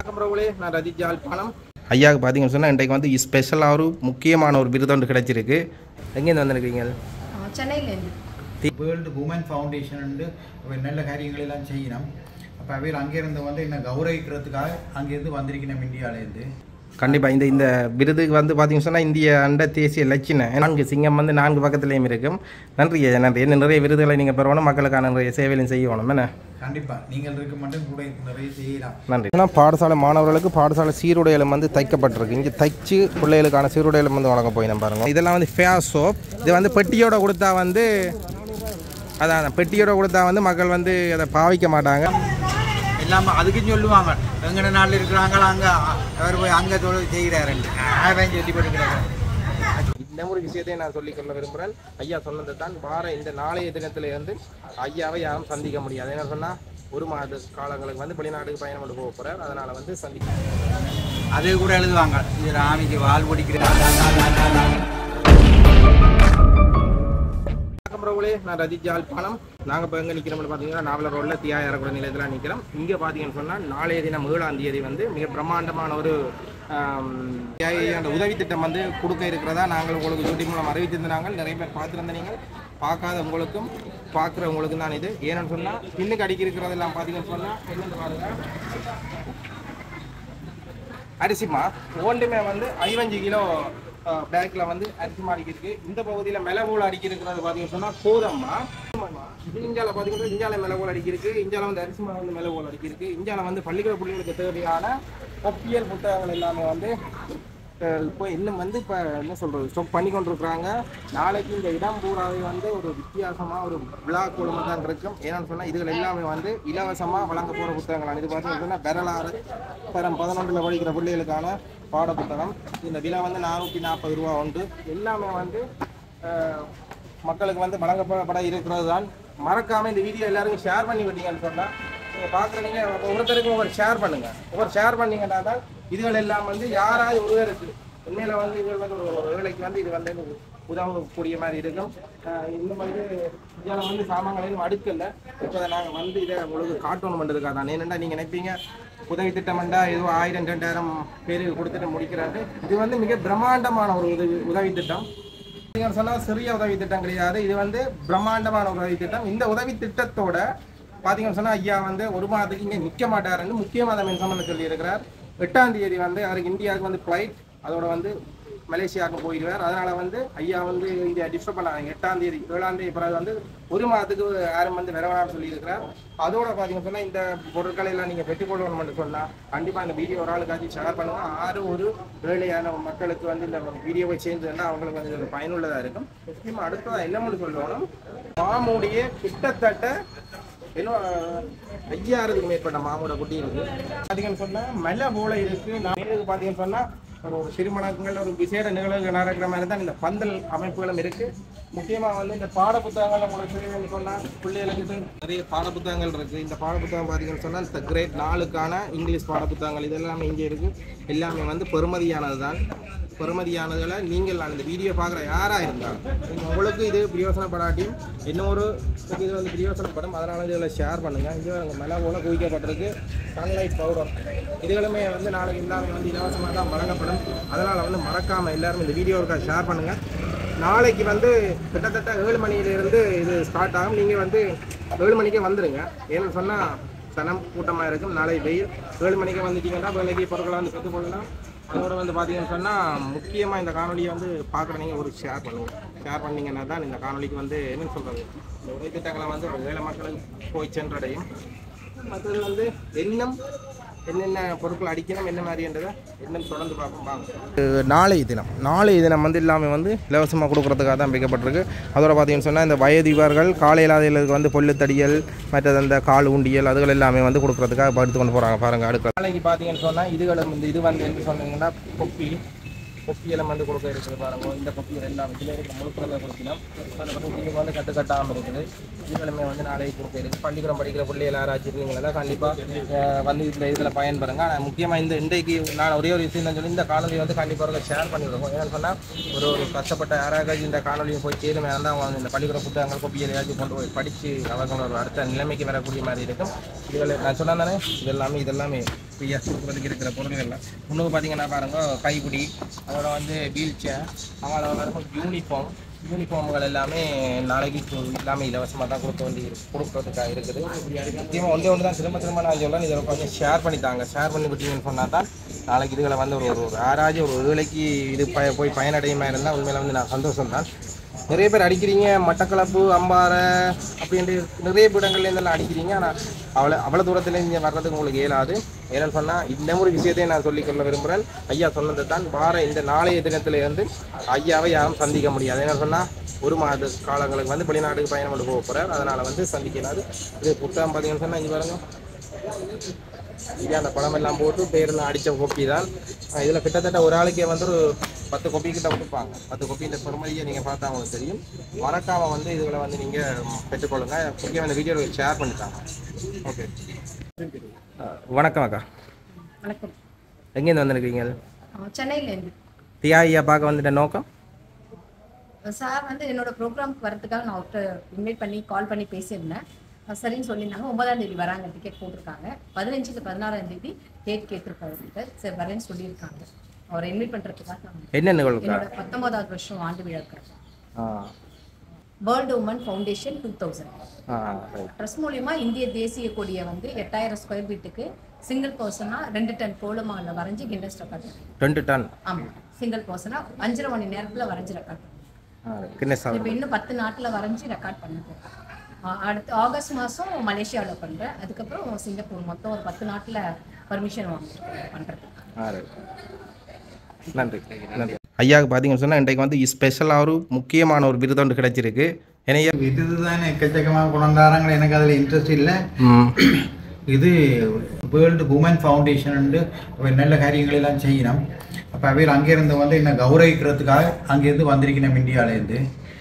வணக்கம் பிரபுலே நான் ரஜித் ஜாழ்ப்பாணம் ஐயாவுக்கு பார்த்தீங்கன்னு சொன்னால் இன்றைக்கு வந்து ஸ்பெஷலாக ஒரு முக்கியமான ஒரு விருது ஒன்று கிடைச்சிருக்கு எங்கேருந்து வந்திருக்கீங்க சென்னையிலேருந்து வேர்ல்டு உமன் ஃபவுண்டேஷன் நல்ல காரியங்கள் எல்லாம் செய்யணும் அப்போ அவையில் அங்கேருந்து வந்து என்ன கௌரவிக்கிறதுக்காக அங்கேருந்து வந்திருக்கணும் இந்தியாவிலேருந்து கண்டிப்பாக இந்த இந்த விருதுக்கு வந்து பார்த்தீங்கன்னு சொன்னால் இந்திய அண்ட தேசிய லட்சின நான்கு சிங்கம் வந்து நான்கு பக்கத்துலேயும் இருக்கும் நன்றி ஐயா நன்றி என்ன நிறைய விருதுகளை நீங்கள் பெறணும் மக்களுக்கான நிறைய சேவையிலும் செய்யணும் என்ன கண்டிப்பாக நீங்கள் இருக்க மட்டும் கூட நிறைய செய்யலாம் நன்றி ஏன்னா பாடசாலை மாணவர்களுக்கு பாடசாலை சீருடையிலும் வந்து தைக்கப்பட்டிருக்கு இங்கே தைச்சு பிள்ளைகளுக்கான சீருடையிலும் வந்து வழங்க போய் பாருங்க இதெல்லாம் வந்து ஃபேர் சோப் இது வந்து பெட்டியோட கொடுத்தா வந்து அதான் பெட்டியோட கொடுத்தா வந்து மக்கள் வந்து அதை பாவிக்க மாட்டாங்க எல்லாம் அதுக்கும் சொல்லுவாங்க எங்கட நாட்டில் இருக்கிறாங்க அங்கே அவர் போய் அங்கே தொழில் செய்கிறாரு ஆயிரம் சொல்லி போட்டுக்கிறாங்க இந்த ஒரு விஷயத்தை நான் சொல்லிக்கொள்ள விரும்புகிறேன் ஐயா சொன்னதை தான் வார இந்த நாளைய தினத்துல இருந்து ஐயாவை யாரும் சந்திக்க முடியாது என்ன சொன்னால் ஒரு மாத காலங்களுக்கு வந்து வெளிநாட்டுக்கு பயணம் கொண்டு போக போகிறார் அதனால் வந்து சந்திக்க அது கூட எழுதுவாங்க இது ராமிக்கு வால் பிடிக்கிறாங்க வணக்கம் பிரபுலே நான் ரஜித் ஜாழ்ப்பாணம் நாங்கள் இப்போ எங்கே நிற்கிறோம்னு பார்த்தீங்கன்னா நாவலர் ரோட்டில் தியாயரகுட நிலையத்தில் நிற்கிறோம் இங்கே பார்த்தீங்கன்னு சொன்னால் நாளைய தினம் ஏழாம் தேதி வந்து மிக பிரம்மாண்டமான ஒரு ஆம், தியாகி அந்த உதவி திட்டம் வந்து கொடுக்க இருக்கிறதா நாங்கள் உங்களுக்கு யூடியூப் மூலம் அறிவித்திருந்தாங்க நிறைய பேர் பார்த்துருந்த நீங்கள் பார்க்காத உங்களுக்கும் பார்க்குறவங்களுக்கும் தான் இது ஏன்னு சொன்னால் பின்னுக்கு அடிக்க இருக்கிறதெல்லாம் பார்த்தீங்கன்னு சொன்னால் என்னென்னு பாருங்க அரிசிமா ஒன்றுமே வந்து ஐவஞ்சு கிலோ பேக்கில் வந்து அரிசி மாடிக்கு இருக்கு இந்த பகுதியில் மிளகூல் அடிக்கி இருக்கிறது பார்த்தீங்கன்னு சொன்னால் கோதம்மா இஞ்சால பார்த்தீங்கன்னா இஞ்சால மிளகூல் அடிக்கிருக்கு இஞ்சால வந்து அரிசி மாவு வந்து மிளகூல் அடிக்கிருக்கு இஞ்சால வந்து பள்ளிக்கூட பிள்ளைகளுக்கு தேவையான ஒப்பியல் புத்தகங்கள் எல்லாமே வந்து அஹ், இப்போ இன்னும் வந்து இப்போ என்ன சொல்கிறது ஸ்டாப் பண்ணி கொண்டிருக்கிறாங்க நாளைக்கு இந்த இடம் பூராவே வந்து ஒரு வித்தியாசமாக ஒரு விழா குழுமம் தான் இருக்கும் ஏன்னு சொன்னால் இதுகள் எல்லாமே வந்து இலவசமாக வழங்க போகிற புத்தகங்கள் இது பார்த்தீங்கன்னா வரலாறு தரம் பதினொன்றில் படிக்கிற பிள்ளைகளுக்கான பாட புத்தகம் இந்த விலை வந்து நானூற்றி நாற்பது ரூபா உண்டு எல்லாமே வந்து அஹ், மக்களுக்கு வந்து வழங்கப்பட இருக்கிறது தான் மறக்காம இந்த வீடியோ எல்லாருக்கும் ஷேர் பண்ணி விட்டீங்கன்னு சொன்னா நீங்க பாக்குறீங்க ஒவ்வொருத்தருக்கும் ஒவ்வொரு ஷேர் பண்ணுங்க ஒவ்வொரு ஷேர் பண்ணீங்கன்னா தான் இதுகள் எல்லாம் வந்து யாராவது ஒருவருக்கு உண்மையில வந்து இதுகள் வந்து ஒரு வேலைக்கு வந்து இது வந்து உதவக்கூடிய மாதிரி இருக்கும் அஹ் இந்த மாதிரி இதில் வந்து சாமான்களையும் அடுக்கல இப்போ நாங்கள் வந்து இதை உங்களுக்கு காட்டணும் பண்ணுறதுக்காக தான் என்னென்னா நீங்கள் நினைப்பீங்க உதவி திட்டம்ண்டா ஏதோ ஆயிரம் ரெண்டாயிரம் பேருக்கு கொடுத்துட்டு முடிக்கிறாரு இது வந்து மிக பிரம்மாண்டமான ஒரு உதவி உதவி திட்டம் நீங்க சொன்னா சிறிய உதவி திட்டம் கிடையாது இது வந்து பிரம்மாண்டமான உதவி திட்டம் இந்த உதவி திட்டத்தோட பாத்தீங்கன்னு சொன்னா ஐயா வந்து ஒரு மாதத்துக்கு இங்க நிக்க மாட்டாருன்னு முக்கியமாக மின்சமன் சொல்லி இருக்கிறார் எட்டாம் தேதி வந்து அவருக்கு இந்தியாவுக்கு வந்து ஃப்ளைட் அதோட வந்து மலேசியாவுக்கு போயிடுவார் அதனால வந்து ஐயா வந்து இந்தியா டிஸ்டர்ப் பண்ணாங்க எட்டாம் தேதி ஏழாம் தேதி பிறகு வந்து ஒரு மாதத்துக்கு யாரும் வந்து வரவேணாம்னு சொல்லி இருக்கிறார் அதோட பாத்தீங்கன்னு சொன்னா இந்த பொருட்களை எல்லாம் நீங்க பெற்றுக்கொள்ளணும்னு சொன்னா கண்டிப்பா இந்த வீடியோ ஒரு ஆளுக்காச்சும் ஷேர் பண்ணுங்க ஆறு ஒரு ஏழையான மக்களுக்கு வந்து இந்த வீடியோவை சேர்ந்ததுன்னா அவங்களுக்கு வந்து இது பயனுள்ளதா இருக்கும் முக்கியமா அடுத்ததா என்னன்னு சொல்லணும் மாமுடைய கிட்டத்தட்ட இன்னும் ஐயாயிரத்துக்கு மேற்பட்ட மாமூட குட்டி இருக்கு பாத்தீங்கன்னு சொன்னா மலை போல இருக்கு நான் பாத்தீங்கன்னு சொன்னா ஒரு ஒரு திருமணங்கள் ஒரு விசேட நிகழ்வுகள் நடக்கிற மாதிரி தான் இந்த பந்தல் அமைப்புகளும் இருக்கு முக்கியமா வந்து இந்த பாட புத்தகங்கள் உங்களுக்கு தெரியும்னு சொன்னா பிள்ளைகளுக்கு நிறைய பாட புத்தகங்கள் இருக்கு இந்த பாட புத்தகம் பாத்தீங்கன்னு சொன்னா இந்த கிரேட் நாலுக்கான இங்கிலீஷ் பாட புத்தகங்கள் இதெல்லாமே இங்கே இருக்கு எல்லாமே வந்து பெறுமதியானது தான் பெறுமதியானதுகளை நீங்கள் நான் இந்த வீடியோ பார்க்குற யாராக இருந்தாலும் நீங்க உங்களுக்கு இது பிரயோசனப்படாட்டியும் இன்னொரு இது வந்து பிரயோசனப்படும் அதனால இதில் ஷேர் பண்ணுங்கள் இது அங்கே மேலே போல குவிக்கப்பட்டிருக்கு சன்லைட் பவுடர் இதுகளுமே வந்து நாளைக்கு எல்லாமே வந்து இலவசமாக தான் வழங்கப்படும் அதனால் வந்து மறக்காமல் எல்லாரும் இந்த வீடியோவுக்கு ஷேர் பண்ணுங்கள் நாளைக்கு வந்து கிட்டத்தட்ட ஏழு மணியிலிருந்து இது ஸ்டார்ட் ஆகும் நீங்கள் வந்து ஏழு மணிக்கே வந்துடுங்க ஏன்னு சொன்னால் சனம் கூட்டமாக இருக்கும் நாளை வெயில் ஏழு மணிக்கு வந்துட்டீங்கன்னா வேலைக்கு பொருட்களை வந்து பெற்றுக்கொள்ளலாம் அதோட வந்து பார்த்தீங்கன்னு சொன்னால் முக்கியமாக இந்த காணொலியை வந்து பார்க்குற நீங்கள் ஒரு ஷேர் பண்ணுங்கள் ஷேர் பண்ணீங்கன்னா தான் இந்த காணொலிக்கு வந்து என்ன சொல்கிறது இந்த உதவி திட்டங்களை வந்து ஒரு ஏழை மக்களுக்கு போய் சென்றடையும் மற்றது வந்து இன்னும் என்னென்ன பொருட்கள் அடிக்கணும் என்ன மாதிரின்றதை இன்னும் தொடர்ந்து பார்ப்போம் வாங்க நாளைய தினம் நாளைய தினம் வந்து எல்லாமே வந்து இலவசமாக கொடுக்குறதுக்காக தான் வைக்கப்பட்டிருக்கு அதோட பார்த்தீங்கன்னு சொன்னால் இந்த வயதிவர்கள் காலை இல்லாதவர்களுக்கு வந்து பொல்லுத்தடியல் மற்றது அந்த கால் உண்டியல் அதுகள் எல்லாமே வந்து கொடுக்குறதுக்காக படுத்து கொண்டு போகிறாங்க பாருங்கள் அடுக்க நாளைக்கு பார்த்தீங்கன்னு சொன்னால் இதுகளும் வந்து இது வந்து என்ன சொன்னீங்கன்னா கொப்பி கொப்பியெல்லாம் வந்து கொடுக்க இருக்குது பாருங்க இந்த கொப்பியல் எல்லாம் இதில் இருக்க முழுக்கிறத கொடுக்கணும் அதில் வந்து இது வந்து கட்டு கட்டாமல் இருக்குது இதுகளுமே வந்து நாளைக்கு கொடுக்க இருக்குது பள்ளிக்கூடம் படிக்கிற பிள்ளைகள் யாராச்சும் இருந்தீங்களா கண்டிப்பாக வந்து இதில் இதில் பயன்பெறுங்க ஆனால் முக்கியமாக இந்த இன்றைக்கு நான் ஒரே ஒரு விஷயம் தான் சொல்லி இந்த காணொலி வந்து கண்டிப்பாக ஷேர் பண்ணிவிடுவோம் ஏன்னு சொன்னால் ஒரு ஒரு கஷ்டப்பட்ட யாராச்சும் இந்த காணொலியை போய் சேருமே இருந்தால் அவங்க இந்த பள்ளிக்கூட புத்தகங்கள் கொப்பியல் ஏதாச்சும் கொண்டு போய் படித்து அவங்க ஒரு அடுத்த நிலைமைக்கு வரக்கூடிய மாதிரி இருக்கும் இதில் நான் சொன்னேன் தானே இதெல்லாமே இதெல்லாமே ஃப்ரீயாக கொடுக்குறதுக்கு இருக்கிற பொருள்கள்லாம் இன்னும் பார்த்தீங்கன்னா பாருங்க கைப்பிடி அதோட வந்து வீல் சேர் அவங்கள வந்து யூனிஃபார்ம் யூனிஃபார்ம்கள் எல்லாமே நாளைக்கு இப்போ எல்லாமே இலவசமாக தான் கொடுக்க வேண்டி இருக்கு- கொடுக்கறதுக்காக இருக்குது முக்கியமாக ஒன்றே ஒன்று தான் திரும்ப திரும்ப நான் சொல்கிறேன் இதில் கொஞ்சம் ஷேர் பண்ணித்தாங்க ஷேர் பண்ணி விட்டீங்கன்னு சொன்னால் தான் நாளைக்கு இதுகளை வந்து ஒரு ஒரு யாராச்சும் ஒரு வேலைக்கு இது ப போய் பயனடையுமா இருந்தால் உண்மையில வந்து நான் சந்தோஷம் தான் நிறைய பேர் அடிக்கிறீங்க மட்டக்களப்பு அம்பாறை அப்படின்ட்டு நிறைய இடங்கள்ல இருந்தெல்லாம் அடிக்கிறீங்க ஆனால் அவ்வளோ அவ்வளோ தூரத்துல இங்கே வர்றதுக்கு உங்களுக்கு இயலாது ஏன்னு சொன்னால் இந்த ஒரு விஷயத்தையும் நான் சொல்லிக்கொள்ள விரும்புகிறேன் ஐயா சொன்னது தான் வார இந்த நாளைய தினத்துல இருந்து ஐயாவை யாரும் சந்திக்க முடியாது என்ன சொன்னால் ஒரு மாத காலங்களுக்கு வந்து வெளிநாட்டுக்கு பயணம் கொண்டு போக போகிறார் அதனால் வந்து சந்திக்கலாது இது புத்தகம் பார்த்தீங்கன்னு சொன்னால் இங்கே பாருங்க இது அந்த படம் எல்லாம் போட்டு பேரில் அடித்த கொப்பி தான் இதில் கிட்டத்தட்ட ஒரு ஆளுக்கே வந்து ஒரு பத்து கொப்பி கிட்ட கொடுப்பாங்க பத்து கொப்பி இந்த பெருமதியை நீங்கள் பார்த்தா உங்களுக்கு தெரியும் மறக்காம வந்து இதுகளை வந்து நீங்கள் பெற்றுக்கொள்ளுங்க முக்கியம் இந்த வீடியோவில் ஷேர் பண்ணிட்டாங்க ஓகே வணக்கம் அக்கா வணக்கம் எங்கேருந்து வந்திருக்கீங்க ஆ, சென்னையிலேருந்து தியா ஐயா பார்க்க வந்துட்ட நோக்கம் சார் வந்து என்னோட ப்ரோக்ராம்க்கு வரதுக்காக நான் அவர்கிட்ட இன்வைட் பண்ணி கால் பண்ணி பேசியிருந்தேன் அஹ் சரின்னு சொல்லியிருந்தாங்க ஒன்பதாம் தேதி வராங்க டிக்கெட் போட்டிருக்காங்க பதினஞ்சுக்கு பதினாறாம் தேதி டேட் கேட்டிருக்காரு அவர்கிட்ட சரி வரேன்னு சொல்லியிருக்காங்க அவரை இன்வைட் பண்ணுறதுக்காக நான் என்ன நிகழ்வுக்கா என்னோட பத்தொன்பதாவது வருஷம் ஆண்டு விழாக்கு ஆ world woman foundation two thousand ஆ ரைட் ட்ரஸ்ட் மூலியமா இந்திய தேசிய கொடியை வந்து எட்டாயிரம் ஸ்கொயர் ஃபீட்டுக்கு சிங்கிள் பர்சனா ரெண்டு டன் கோலமாவில் வரைஞ்சி கிண்டஸ் ரெக்கார்ட் ரெண்டு டன் ஆமா சிங்கிள் பர்சனா அஞ்சரை மணி நேரத்துல வரைஞ்சி ரெக்கார்ட் கின்னஸ் இப்போ இன்னும் பத்து நாட்டுல வரைஞ்சி ரெக்கார்ட் பண்ணுறேன் அடுத்து ஆகஸ்ட் மாசம் மலேசியாவில் பண்றேன் அதுக்கப்புறம் சிங்கப்பூர் மொத்தம் ஒரு பத்து நாட்டுல பர்மிஷன் வாங்கிட்டு பண்றது ஆ ரைட் நன்றி நன்றி ஐயாவுக்கு பார்த்தீங்கன்னு சொன்னால் இன்றைக்கு வந்து ஸ்பெஷலாக ஒரு முக்கியமான ஒரு விருது ஒன்று கிடைச்சிருக்கு ஏன்னா இதுதான் எக்கச்சக்கமாக கொண்டாடுறாங்க எனக்கு அதில் இன்ட்ரெஸ்ட் இல்லை ம் இது வேர்ல்டு உமன் ஃபவுண்டேஷன் வந்து நல்ல காரியங்கள் எல்லாம் செய்யணும் அப்போ அவையில் அங்கேருந்து வந்து என்ன கௌரவிக்கிறதுக்காக அங்கேருந்து வந்திருக்கணும் இந்தியாவிலேருந்து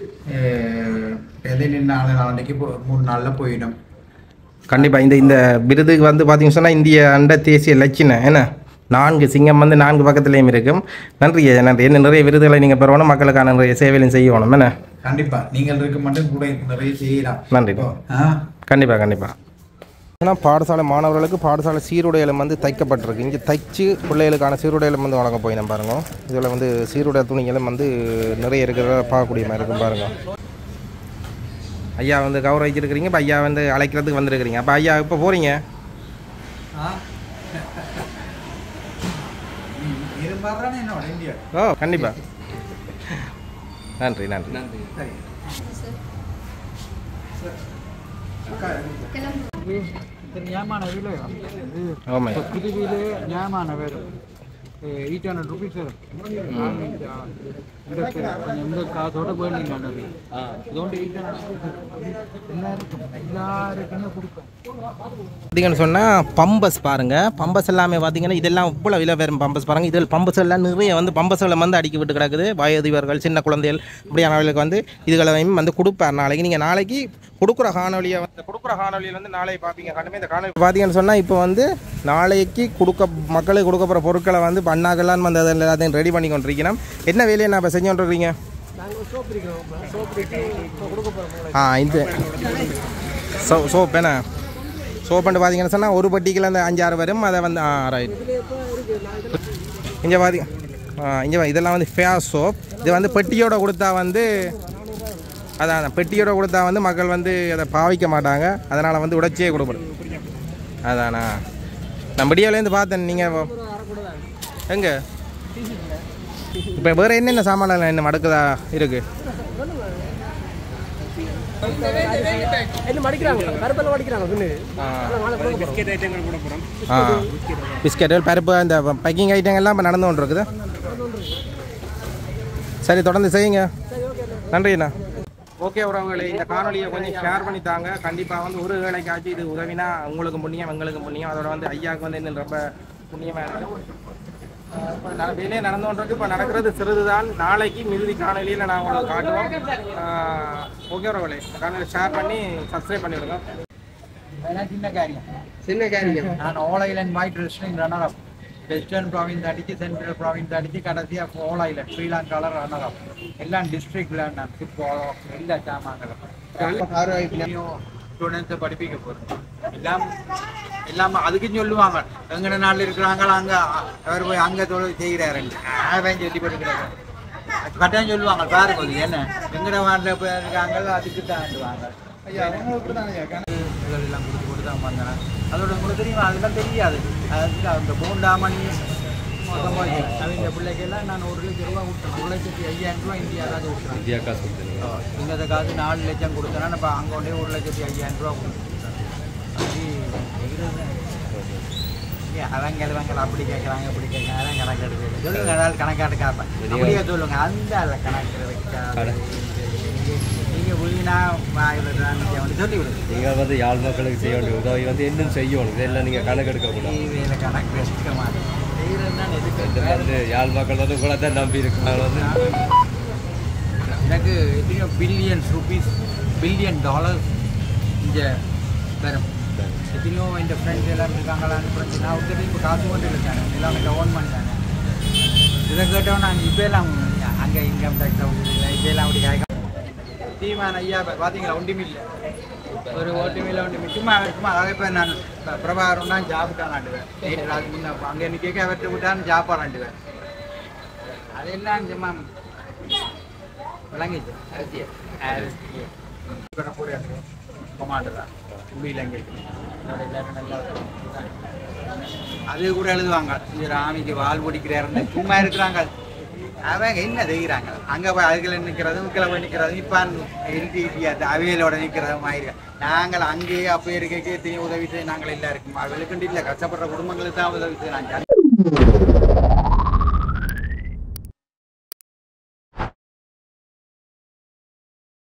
எதில் நாலு நாளைக்கு போ- மூணு நாளில் போயிடும் கண்டிப்பாக இந்த இந்த விருதுக்கு வந்து பார்த்தீங்கன்னு சொன்னால் இந்திய அண்ட தேசிய லட்சியம் என்ன நான்கு சிங்கம் வந்து நான்கு பக்கத்துலேயும் இருக்கும் நன்றி ஐயா நன்றி என்ன நிறைய விருதுகளை நீங்கள் பெறணும் மக்களுக்கான நிறைய சேவையிலும் செய்யணும் என்ன கண்டிப்பாக நீங்கள் இருக்க மட்டும் கூட நிறைய செய்யலாம் நன்றி ஆ கண்டிப்பாக கண்டிப்பாக ஏன்னா பாடசாலை மாணவர்களுக்கு பாடசாலை சீருடையிலும் வந்து தைக்கப்பட்டிருக்கு இங்கே தைச்சு பிள்ளைகளுக்கான சீருடையிலும் வந்து வழங்க போய் நம்ம பாருங்க இதில் வந்து சீருடை துணிகளும் வந்து நிறைய இருக்கிறத பார்க்கக்கூடிய மாதிரி இருக்கும் பாருங்க ஐயா வந்து கௌரவிச்சிருக்கிறீங்க இப்போ ஐயா வந்து அழைக்கிறதுக்கு வந்திருக்கிறீங்க அப்போ ஐயா இப்போ போகிறீங்க இது மாதிரி தானே என்னோட இந்தியா ஓ கண்டிப்பாக நன்றி நன்றி சரி கிளம்பு இது நியாயமான விலை இது ஆமாம் புதுவிலே நியாயமான விலை எயிட் ஹண்ட்ரட் ருபீஸ் வரும் இந்த கொஞ்சம் இந்த காசோட வேண்டிங்க இதோண்டு எயிட் ஹண்ட்ரட் எல்லாருக்கும் எல்லாருக்குமே கொடுப்பேன் பார்த்தீங்கன்னு சொன்னால் பம்பஸ் பாருங்கள் பம்பஸ் எல்லாமே பார்த்தீங்கன்னா இதெல்லாம் இவ்வளோ விலை வரும் பம்பஸ் பாருங்கள் இதில் பம்பஸ் எல்லாம் நிறைய வந்து பம்பஸ்களை வந்து அடிக்கி விட்டு கிடக்குது வயதிவர்கள் சின்ன குழந்தைகள் இப்படியானவர்களுக்கு வந்து இதுகளையும் வந்து கொடுப்பார் நாளைக்கு நீங்கள் நாளைக்கு கொடுக்குற காணொலியை வந்து கொடுக்குற காணொலியில் வந்து நாளைக்கு பார்ப்பீங்க கண்டிப்பாக இந்த காணொலி பார்த்தீங்கன்னு சொன்னால் இப்போ வந்து நாளைக்கு கொடுக்க மக்களுக்கு கொடுக்க போகிற பொருட்களை வந்து பண்ணாக்கெல்லாம் வந்து அதில் எல்லாத்தையும் ரெடி பண்ணி கொண்டிருக்கணும் என்ன வேலையை நான் இப்போ செஞ்சு கொண்டிருக்கீங்க ஆ இந்த சோ சோப் என்ன சோப்புன்ட்டு பார்த்தீங்கன்னு சொன்னால் ஒரு பட்டிக்கில் அந்த அஞ்சாறு வரும் அதை வந்து ஆ ரைட் இங்கே பாதி ஆ இங்கே இதெல்லாம் வந்து ஃபேஸ் சோப் இது வந்து பெட்டியோட கொடுத்தா வந்து அதான் அதான் பெட்டியோட கொடுத்தா வந்து மக்கள் வந்து அதை பாவிக்க மாட்டாங்க அதனால் வந்து உடைச்சியே கொடுப்படும் அதானா நான் விடியோலேருந்து பார்த்தேன் நீங்கள் எங்கே இப்போ வேறு என்னென்ன சாமான்கள் என்ன மடக்குதா இருக்குது ஆ பிஸ்கெட்டுகள் பருப்பு அந்த பேக்கிங் ஐட்டங்கள்லாம் இப்போ நடந்து கொண்டு இருக்குது சரி தொடர்ந்து செய்யுங்க நன்றி அண்ணா ஓகே உறவுகளே இந்த காணொலியை கொஞ்சம் ஷேர் பண்ணி தாங்க கண்டிப்பாக வந்து ஒரு வேலைக்காச்சும் இது உதவினா உங்களுக்கு புண்ணியம் எங்களுக்கு புண்ணியம் அதோட வந்து ஐயாவுக்கு வந்து இன்னும் ரொம்ப புண்ணியமாக இருக்கு ஆஹ் இப்ப நட- வேலையே நடந்து கொண்டிருக்கு இப்போ நடக்கிறது சிறிதுதான் நாளைக்கு மிகுதி காணொலியில் நான் உங்களுக்கு காட்டுவோம் ஆஹ் ஓகே உறவுகளே இந்த காணொலி ஷேர் பண்ணி சப்ஸ்கிரைப் பண்ணிவிடுங்க அதெல்லாம் சின்ன காரியம் சின்ன காரியம் நான் all island white wrestling runner up western province அடிச்சு சென்ட்ரல் ப்ராவின்ஸ் அடிச்சு கடைசியாக ஆல் ஐலண்ட் ஸ்ரீலங்காவில் ரன்னர் அப் எல்லாம் டிஸ்ட்ரிக்டில் நான் ஃபுட்பால் எல்லா சாமான்களும் ஸ்டூடெண்ட்ஸை படிப்பிக்க போகிறேன் எல்லாம் எல்லாம் அதுக்கும் சொல்லுவாங்க எங்கட நாட்டில் இருக்கிறாங்க அங்க அவர் போய் அங்க தொழில் செய்கிறாரு அவன் சொல்லி போட்டுக்கிறாங்க கட்டாயம் சொல்லுவாங்க பாருங்க இது என்ன எங்கட நாட்டில் போய் இருக்காங்க அதுக்கு தாண்டுவாங்க ஐயா உங்களுக்கு தான் ஐயா கணக்கு இதுகள் எல்லாம் கொடுத்து கொடுத்து தான் வந்தேன் அதோட உங்களுக்கு தெரியுமா அதெல்லாம் தெரியாது அதுக்கு அந்த பூண்டாமணி அவங்க பிள்ளைக்கெல்லாம் நான் ஒரு லட்சம் ரூபா கொடுத்தேன் ஒரு லட்சத்தி ஐயாயிரம் ரூபா இந்தியா காசு கொடுத்தேன் இந்தியா காசு கொடுத்துருங்க இந்த காசு நாலு லட்சம் கொடுத்தேன்னா இப்போ அங்கே கொண்டே ஒரு லட்சத்தி ஐயாயிரம் ரூபா கொடுத்துருக்கேன் அவங்க இவங்க அப்படி கேட்குறாங்க இப்படி கேட்குறாங்க அதெல்லாம் கணக்கு எடுக்கிறது சொல்லுங்க அதாவது கணக்காட்டு காப்பேன் அப்படியே சொல்லுங்க அந்த அல்ல கணக்கு வைக்காது நீங்கள் வீணா வாயில் வந்து சொல்லி விடுங்க நீங்கள் வந்து யாழ் மக்களுக்கு செய்ய வேண்டிய உதவி வந்து இன்னும் செய்யணும் இதெல்லாம் நீங்கள் கணக்கு எடுக்கக்கூடாது டிவியில் கணக்கு வச்சுக்க மாட்டேன் செய்கிறது தான் இந்த எதுக்கு வந்து யாழ் மக்கள் வந்து உங்களை தான் நம்பி இருக்காங்க வந்து எனக்கு எத்தனையோ பில்லியன்ஸ் ருபீஸ் பில்லியன் டாலர்ஸ் இங்கே வரும் எத்தனையோ இந்த ஃப்ரெண்ட்ஸ் எல்லாம் இருக்காங்களான்னு ஃப்ரெண்ட்ஸ் நான் ஒருத்தர் இப்போ காசு கொண்டு இருக்காங்க எல்லாம் இந்த ஓன் பண்ணிட்டாங்க இதை கேட்டோம் நாங்கள் இப்போ எல்லாம் அங்கே இன்கம் டேக்ஸ் இல்லை இப்போ எல்லாம் அப்படி கேட்க தீமான் ஐயா பார்த்தீங்களா ஒன்றுமே இல்லை ஒரு ஓட்டுமே இல்லை ஒன்றுமே சும்மா சும்மா அதை இப்போ நான் பிரபாகரம் தான் ஜாப் தான் ஆண்டுவேன் நேற்று ராத்திரி முன்ன அங்கே நிற்க அவர்கிட்ட விட்டான்னு ஜாப் ஆண்டுவேன் அதெல்லாம் சும்மா விளங்கிச்சு அரிசிய அரிசிய கொமாண்டரா முடியலங்க அது கூட எழுதுவாங்க இந்த ராமிக்கு வால் பிடிக்கிறாருன்னு சும்மா இருக்கிறாங்க அவங்க என்ன செய்கிறாங்க அங்கே போய் அதுக்குள்ள நிற்கிறது உக்கில் போய் நிற்கிறது இப்பான் இறுதி இடியாது அவையலோட நிற்கிறது மாதிரி நாங்கள் அங்கேயே அப்போ இருக்க எத்தனையோ உதவி செய்ய நாங்கள் எல்லாருக்கும் அவளுக்கு இல்லை கஷ்டப்படுற குடும்பங்களுக்கு தான் உதவி செய்யறாங்க